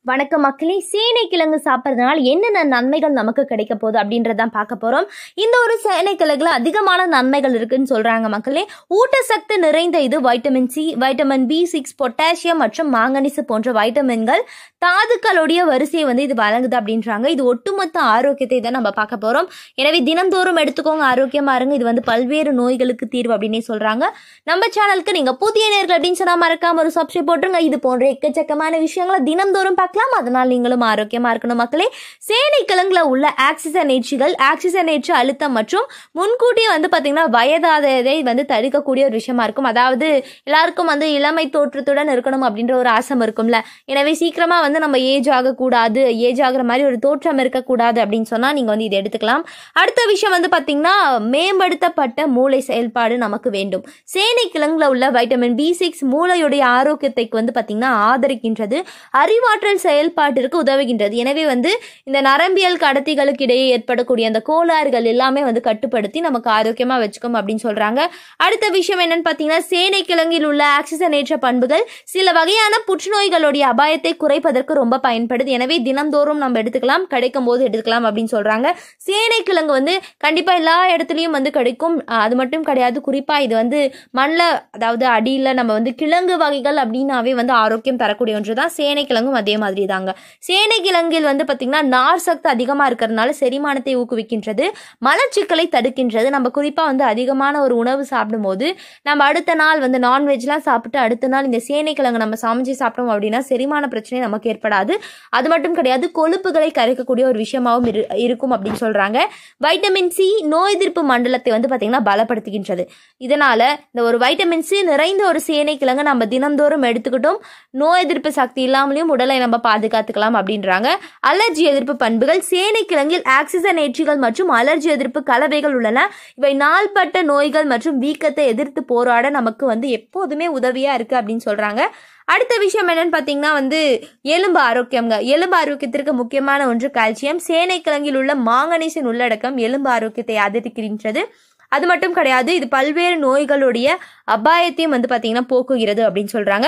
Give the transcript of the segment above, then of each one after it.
வணக்கம் மக்களே சேனை கிழங்கு சாப்பிட்றதுனால என்னென்ன நன்மைகள் நமக்கு கிடைக்க போகுது அப்படின்றதான் பார்க்க போறோம் இந்த ஒரு சேனை கிழங்குல அதிகமான நன்மைகள் இருக்குன்னு சொல்றாங்க மக்களே ஊட்டச்சத்து நிறைந்த இது vitamin C vitamin B six potassium மற்றும் மாங்கனீசு போன்ற வைட்டமின்கள் தாதுக்களுடைய வரிசையை வந்து இது வழங்குது அப்படின்றாங்க இது ஒட்டுமொத்த ஆரோக்கியத்தை தான் நம்ம பார்க்க போறோம் எனவே தினந்தோறும் எடுத்துக்கோங்க ஆரோக்கியமா இருங்க இது வந்து பல்வேறு நோய்களுக்கு தீர்வு அப்படின்னே சொல்றாங்க நம்ம சேனலுக்கு நீங்க புதிய நேர்கள் அப்படின்னு சொன்னா மறக்காம ஒரு சப்ஸ்கிரைப் போட்டுருங்க இது போன்ற எக்கச்சக்கமான விஷயங்களை தினம்தோறும் பார்க்கலாம் அதனால் நீங்களும் ஆரோக்கியமா இருக்கணும் மக்களே சேனை கிழங்குல உள்ள ஆக்சிஜனேற்றிகள் ஆக்சிஜனேற்று அழுத்தம் மற்றும் முன்கூட்டியே வந்து பாத்தீங்கன்னா வயதாததை வந்து தடுக்கக்கூடிய ஒரு விஷயமா இருக்கும் அதாவது எல்லாருக்கும் வந்து இளமை தோற்றத்துடன் இருக்கணும் அப்படின்ற ஒரு ஆசம் இருக்கும்ல எனவே சீக்கிரமா வந்து நம்ம ஏஜ் ஆகக்கூடாது ஏஜ் ஆகுற மாதிரி ஒரு தோற்றம் இருக்கக்கூடாது அப்படின்னு சொன்னா நீங்க வந்து இதை எடுத்துக்கலாம் அடுத்த விஷயம் வந்து பாத்தீங்கன்னா மேம்படுத்தப்பட்ட மூளை செயல்பாடு நமக்கு வேண்டும் சேனை கிழங்குல உள்ள வைட்டமின் பி சிக்ஸ் மூளையுடைய ஆரோக்கியத்தை வந்து பாத்தீங்கன்னா ஆதரிக்கின்றது அறிவாற்றல் செயல்பாட்டிற்கு உதவுகின்றது எனவே வந்து இந்த நரம்பியல் கடத்திகளுக்கு இடையே ஏற்படக்கூடிய அந்த கோளாறுகள் எல்லாமே வந்து கட்டுப்படுத்தி நமக்கு ஆரோக்கியமா வச்சுக்கும் அப்படின்னு சொல்றாங்க அடுத்த விஷயம் என்னன்னு பாத்தீங்கன்னா சேனை கிழங்கில் உள்ள ஆக்சிஜனேற்ற பண்புகள் சில வகையான புற்றுநோய்களுடைய அபாயத்தை குறைப்பதற்கு ரொம்ப பயன்படுது எனவே தினம்தோறும் நம்ம எடுத்துக்கலாம் கிடைக்கும் போது எடுத்துக்கலாம் அப்படின்னு சொல்றாங்க சேனை கிழங்கு வந்து கண்டிப்பா எல்லா இடத்துலயும் வந்து கிடைக்கும் அஹ் அது மட்டும் கிடையாது குறிப்பா இது வந்து மண்ணில் அதாவது அடியில் நம்ம வந்து கிழங்கு வகைகள் அப்படின்னாவே வந்து ஆரோக்கியம் தரக்கூடிய ஒன்று தான் சேனை கிழங்கும் அதே மாதிரி தாங்க சேனை கிழங்கில் வந்து பார்த்திங்கன்னா நார் சத்து அதிகமாக இருக்கிறதுனால செரிமானத்தை ஊக்குவிக்கின்றது மலச்சிக்கலை தடுக்கின்றது நம்ம குறிப்பாக வந்து அதிகமான ஒரு உணவு சாப்பிடும்போது நம்ம அடுத்த நாள் வந்து நான்வெஜ்லாம் சாப்பிட்டு அடுத்த நாள் இந்த சேனை கிழங்கு நம்ம சமைச்சு சாப்பிட்டோம் அப்படின்னா செரிமான பிரச்சனை நமக்கு ஏற்படாது அது மட்டும் கிடையாது கொழுப்புகளை கரைக்கக்கூடிய ஒரு விஷயமாகவும் இரு இருக்கும் அப்படின்னு சொல்கிறாங்க வைட்டமின் சி நோய் எதிர்ப்பு மண்டலத்தை வந்து பார்த்திங்கன்னா பலப்படுத்துகின்றது இதனால் இந்த ஒரு வைட்டமின் சி நிறைந்த ஒரு சேனை கிழங்கு நம்ம தினந்தோறும் எடுத்துக்கிட்டோம் நோய் எதிர்ப்பு சக்தி இல்லாமலையும் உடலை நம்ம பாதுகாத்துக்கலாம் அப்படின்றாங்க அலர்ஜி எதிர்ப்பு பண்புகள் சேனை கிழங்கில் ஆக்சிஜன் ஏற்றிகள் மற்றும் அலர்ஜி எதிர்ப்பு கலவைகள் உள்ளன இவை நாள்பட்ட நோய்கள் மற்றும் வீக்கத்தை எதிர்த்து போராட நமக்கு வந்து எப்போதுமே உதவியா இருக்கு அப்படின்னு சொல்றாங்க அடுத்த விஷயம் என்னன்னு பார்த்தீங்கன்னா வந்து எலும்பு ஆரோக்கியம்ங்க எலும்பு ஆரோக்கியத்திற்கு முக்கியமான ஒன்று கால்சியம் சேனை கிழங்கில் உள்ள மாங்கனீசின் உள்ளடக்கம் எலும்பு ஆரோக்கியத்தை ஆதரிக்கின்றது அது மட்டும் கிடையாது இது பல்வேறு நோய்களுடைய அபாயத்தையும் வந்து பார்த்தீங்கன்னா போக்குகிறது அப்படின்னு சொல்றாங்க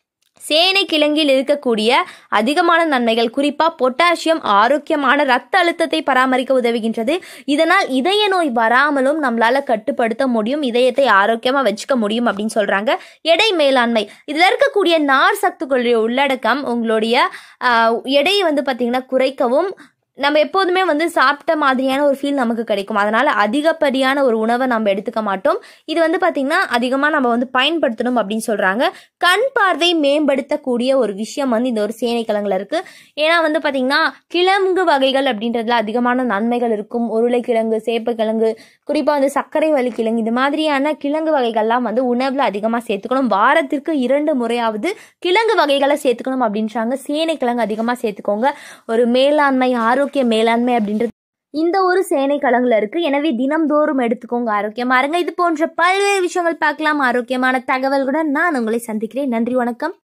சேனை கிழங்கில் இருக்கக்கூடிய அதிகமான நன்மைகள் குறிப்பாக பொட்டாசியம் ஆரோக்கியமான ரத்த அழுத்தத்தை பராமரிக்க உதவுகின்றது இதனால் இதய நோய் வராமலும் நம்மளால கட்டுப்படுத்த முடியும் இதயத்தை ஆரோக்கியமாக வச்சுக்க முடியும் அப்படின்னு சொல்றாங்க எடை மேலாண்மை இதில் இருக்கக்கூடிய நார் சத்துக்களுடைய உள்ளடக்கம் உங்களுடைய ஆஹ், எடையை வந்து பார்த்தீங்கன்னா குறைக்கவும் நம்ம எப்போதுமே வந்து சாப்பிட்ட மாதிரியான ஒரு ஃபீல் நமக்கு கிடைக்கும் அதனால அதிகப்படியான ஒரு உணவை நம்ம எடுத்துக்க மாட்டோம் இது வந்து பார்த்திங்கன்னா அதிகமாக நம்ம வந்து பயன்படுத்தணும் அப்படின்னு சொல்கிறாங்க கண் பார்வை மேம்படுத்தக்கூடிய ஒரு விஷயம் வந்து இந்த ஒரு சேனை கிழங்குல இருக்குது ஏன்னா வந்து பார்த்திங்கன்னா கிழங்கு வகைகள் அப்படின்றதுல அதிகமான நன்மைகள் இருக்கும் உருளைக்கிழங்கு சேப்பக்கிழங்கு குறிப்பாக வந்து சர்க்கரை வலி கிழங்கு இது மாதிரியான கிழங்கு வகைகள்லாம் வந்து உணவில் அதிகமாக சேர்த்துக்கணும் வாரத்திற்கு இரண்டு முறையாவது கிழங்கு வகைகளை சேர்த்துக்கணும் அப்படின்றாங்க சேனை கிழங்கு அதிகமாக சேர்த்துக்கோங்க ஒரு மேலாண்மை ஆரோக்கிய மேலாண்மை அப்படின்றது இந்த ஒரு சேனை கிழங்குல இருக்கு எனவே தினம்தோறும் எடுத்துக்கோங்க ஆரோக்கியமா இருங்க இது போன்ற பல்வேறு விஷயங்கள் பார்க்கலாம் ஆரோக்கியமான தகவல்களுடன் நான் உங்களை சந்திக்கிறேன் நன்றி வணக்கம்